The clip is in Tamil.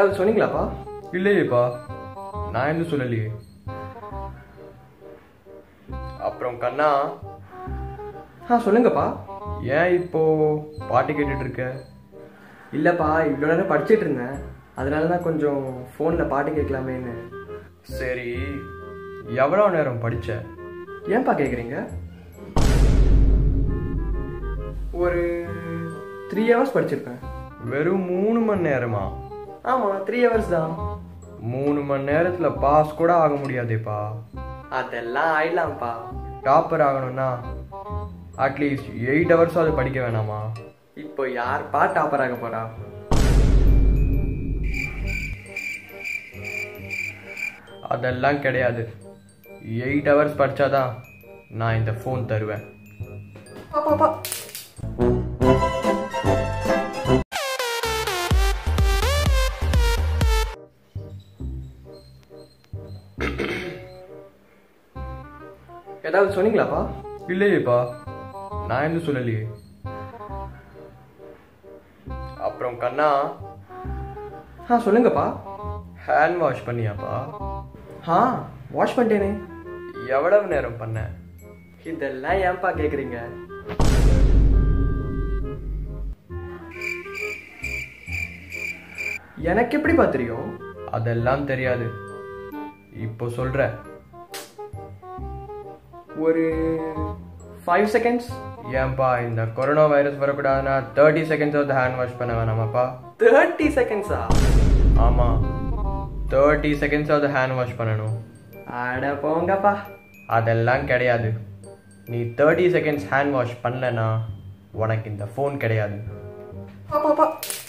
ஏதாவது சொன்னீங்களாப்பா இல்லையேப்பா நான் எதுவும் சொல்லலையே அப்புறம் கண்ணா ஆ சொல்லுங்கப்பா ஏன் இப்போ பாட்டு கேட்டுட்டு இருக்க இல்லைப்பா இவ்வளோ நேரம் படிச்சிட்டு இருந்தேன் அதனால தான் கொஞ்சம் ஃபோனில் பாட்டு கேட்கலாமேன்னு சரி எவ்வளோ நேரம் படிச்ச ஏன்பா கேட்குறீங்க ஒரு த்ரீ ஹவர்ஸ் படிச்சிருப்பேன் வெறும் மூணு மணி நேரமா ஆமாம் த்ரீ ஹவர்ஸ் தான் மூணு மணி நேரத்துல பாஸ் கூட ஆக முடியாதேப்பா அதெல்லாம் ஆயிடலாம்ப்பா டாப்பர் ஆகணும்னா அட்லீஸ்ட் எயிட் ஹவர்ஸ் அது படிக்க வேணாமா இப்போ யார்ப்பா டாப்பர் ஆக போறா அதெல்லாம் கிடையாது எயிட் ஹவர்ஸ் படிச்சாதான் நான் இந்த ஃபோன் தருவேன் பாப்பா ஏதாவது சொன்னீங்களாப்பா இல்லையேப்பா நான் எதுவும் சொல்லலையே அப்புறம் கண்ணா ஆ சொல்லுங்கப்பா ஹேண்ட் வாஷ் பண்ணியாப்பா ஆ வாஷ் பண்ணிட்டேனே எவ்வளவு நேரம் பண்ண இதெல்லாம் ஏன்பா கேக்குறீங்க எனக்கு எப்படிப்பா தெரியும் அதெல்லாம் தெரியாது இப்போ சொல்ற ஒரு ஃபைவ் செகண்ட்ஸ் ஏன்பா இந்த கொரோனா வைரஸ் வரக்கூடாதுன்னா தேர்ட்டி செகண்ட்ஸ் வந்து ஹேண்ட் வாஷ் பண்ண வேணாமாப்பா தேர்ட்டி செகண்ட்ஸா ஆமா தேர்ட்டி செகண்ட்ஸ் வந்து ஹேண்ட் வாஷ் பண்ணணும் அட போங்கப்பா அதெல்லாம் கிடையாது நீ தேர்ட்டி செகண்ட்ஸ் ஹேண்ட் வாஷ் பண்ணலனா உனக்கு இந்த ஃபோன் கிடையாது பாப்பா